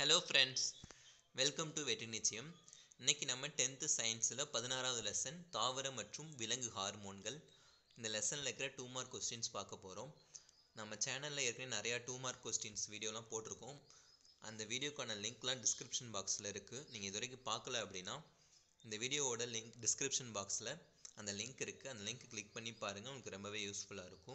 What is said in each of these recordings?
hello friends welcome to வெற்றி நிச்சயம் இன்னைக்கு நம்ம டென்த்து சயின்ஸில் பதினாறாவது லெசன் தாவர மற்றும் விலங்கு ஹார்மோன்கள் இந்த லெசனில் இருக்கிற டூ மார்க் கொஸ்டின்ஸ் பார்க்க போகிறோம் நம்ம சேனலில் ஏற்கனவே நிறையா டூ மார்க் கொஸ்டின்ஸ் வீடியோலாம் போட்டிருக்கோம் அந்த வீடியோக்கான லிங்க்லாம் டிஸ்கிரிப்ஷன் பாக்ஸில் இருக்குது நீங்கள் இது வரைக்கும் பார்க்கல அப்படின்னா இந்த வீடியோவோட லிங்க் டிஸ்கிரிப்ஷன் பாக்ஸில் அந்த லிங்க் இருக்குது அந்த லிங்க் கிளிக் பண்ணி பாருங்கள் உங்களுக்கு ரொம்பவே யூஸ்ஃபுல்லாக இருக்கும்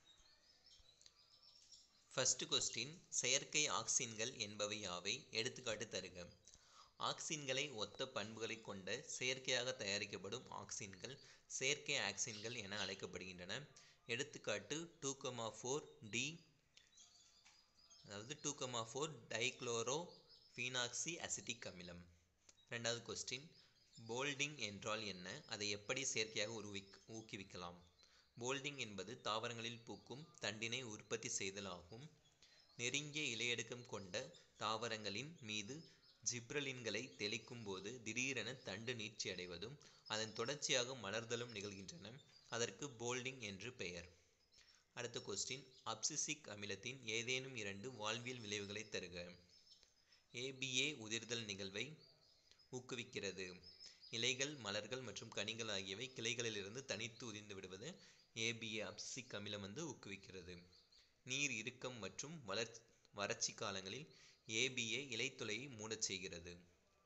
ஃபர்ஸ்ட் கொஸ்டின் செயற்கை ஆக்சின்கள் என்பவை யாவை எடுத்துக்காட்டு தருக ஆக்சின்களை ஒத்த பண்புகளை கொண்ட செயற்கையாக தயாரிக்கப்படும் ஆக்சின்கள் செயற்கை ஆக்சின்கள் என அழைக்கப்படுகின்றன எடுத்துக்காட்டு டூ கமா ஃபோர் டி அதாவது two comma four dichloro phenoxy acetic அமிலம் ரெண்டாவது கொஸ்டின் போல்டிங் என்றால் என்ன அதை எப்படி செயற்கையாக உருவிக் ஊக்குவிக்கலாம் போல்டிங் என்பது தாவரங்களில் பூக்கும் தண்டினை உற்பத்தி செய்தல் ஆகும் நெருங்கிய இலையடுக்கம் கொண்ட தாவரங்களின் மீது ஜிப்ரலின்களை தெளிக்கும் போது திடீரென தண்டு நீட்சி அடைவதும் அதன் தொடர்ச்சியாக மலர்தலும் நிகழ்கின்றன அதற்கு போல்டிங் என்று பெயர் அடுத்த கொஸ்டின் அப்சிசிக் அமிலத்தின் ஏதேனும் இரண்டு வாழ்வியல் விளைவுகளை தருக ஏபிஏ உதிர்தல் நிகழ்வை ஊக்குவிக்கிறது இலைகள் மலர்கள் மற்றும் கனிகள் ஆகியவை கிளைகளிலிருந்து தனித்து உதிர்ந்து விடுவது ஏபிஏ அப்சிக் அமிலம் வந்து ஊக்குவிக்கிறது நீர் இறுக்கம் மற்றும் வளர் வறட்சி காலங்களில் ஏபிஏ இலைத்துளையை மூடச் செய்கிறது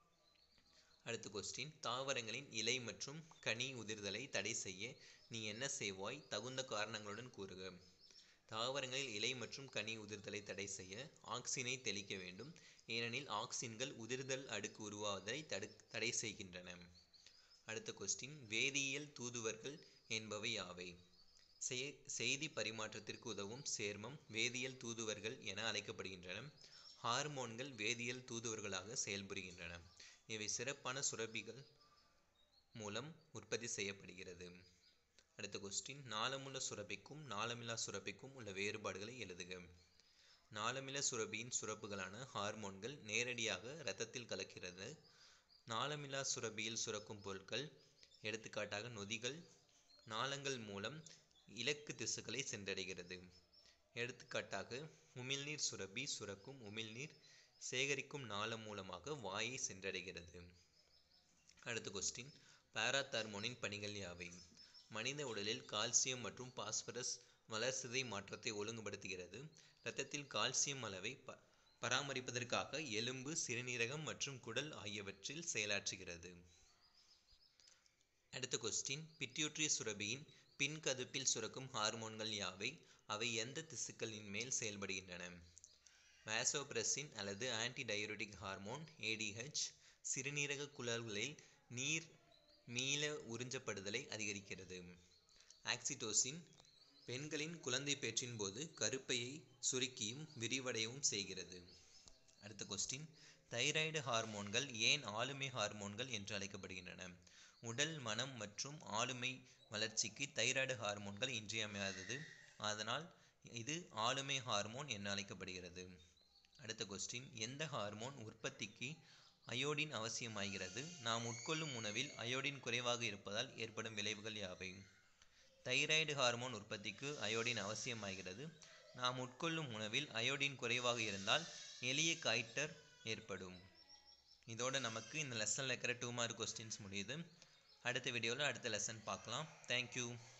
அடுத்த கொஸ்டின் தாவரங்களின் இலை மற்றும் கனி உதிர்தலை தடை செய்ய நீ என்ன செய்வாய் தகுந்த காரணங்களுடன் கூறுக தாவரங்களில் இலை மற்றும் கனி உதிர்தலை தடை செய்ய ஆக்சினை தெளிக்க வேண்டும் ஏனெனில் ஆக்சின்கள் உதிர்தல் அடுக்கு உருவாவதை தடு தடை செய்கின்றன அடுத்த கொஸ்டின் வேதியியல் தூதுவர்கள் என்பவை யாவை செய்தி பரிமாற்றத்திற்கு உதவும் சேர்மம் வேதியியல் தூதுவர்கள் என அழைக்கப்படுகின்றன ஹார்மோன்கள் வேதியியல் தூதுவர்களாக செயல்புரிகின்றன இவை சிறப்பான சுரபிகள் மூலம் உற்பத்தி செய்யப்படுகிறது அடுத்த கொஸ்டின் நாளமுள்ள சுரபிக்கும் நாளமில்லா சுரபிக்கும் உள்ள வேறுபாடுகளை எழுதுக நாளமில்ல சுரபியின் சுரப்புகளான ஹார்மோன்கள் நேரடியாக இரத்தத்தில் கலக்கிறது நாளமில்லா சுரபியில் சுரக்கும் பொருட்கள் எடுத்துக்காட்டாக நொதிகள் நாளங்கள் மூலம் இலக்கு திசுக்களை சென்றடைகிறது எடுத்துக்காட்டாக உமிழ்நீர் சுரபி சுரக்கும் உமிழ்நீர் சேகரிக்கும் நாளம் மூலமாக வாயை சென்றடைகிறது அடுத்த கொஸ்டின் பாராத்தார்மோனின் பணிகள் யாவை மனித உடலில் கால்சியம் மற்றும் பாஸ்பரஸ் வளர்சிதை மாற்றத்தை ஒழுங்குபடுத்துகிறது இரத்தத்தில் கால்சியம் அளவை ப பராமரிப்பதற்காக எலும்பு சிறுநீரகம் மற்றும் குடல் ஆகியவற்றில் செயலாற்றுகிறது அடுத்த கொஸ்டின் பிட்யூட்ரி சுரபியின் பின்கதுப்பில் சுரக்கும் ஹார்மோன்கள் யாவை அவை எந்த திசுக்களின் மேல் செயல்படுகின்றன வேசோபிரசின் அல்லது ஆன்டிடயூரிட்டிக் ஹார்மோன் ஏடிஹெச் சிறுநீரக குழல்களில் நீர் மீள உறிஞ்சப்படுதலை அதிகரிக்கிறது ஆக்சிடோசின் பெண்களின் குழந்தை பேற்றின் போது கருப்பையை சுருக்கியும் விரிவடையவும் செய்கிறது அடுத்த கொஸ்டின் தைராய்டு ஹார்மோன்கள் ஏன் ஆளுமை ஹார்மோன்கள் என்று அழைக்கப்படுகின்றன உடல் மனம் மற்றும் ஆளுமை வளர்ச்சிக்கு தைராய்டு ஹார்மோன்கள் இன்றியமையாதது அதனால் இது ஆளுமை ஹார்மோன் என அழைக்கப்படுகிறது அடுத்த கொஸ்டின் எந்த ஹார்மோன் உற்பத்திக்கு அயோடின் அவசியமாகிறது நாம் உட்கொள்ளும் உணவில் அயோடின் குறைவாக இருப்பதால் ஏற்படும் விளைவுகள் யாவை தைராய்டு ஹார்மோன் உற்பத்திக்கு அயோடின் அவசியமாகிறது நாம் உட்கொள்ளும் உணவில் அயோடின் குறைவாக இருந்தால் எளிய காய்டர் ஏற்படும் இதோட நமக்கு இந்த லெசனில் இருக்கிற டூ மார்க் கொஸ்டின்ஸ் முடியுது அடுத்த வீடியோவில் அடுத்த லெசன் பார்க்கலாம் தேங்க்யூ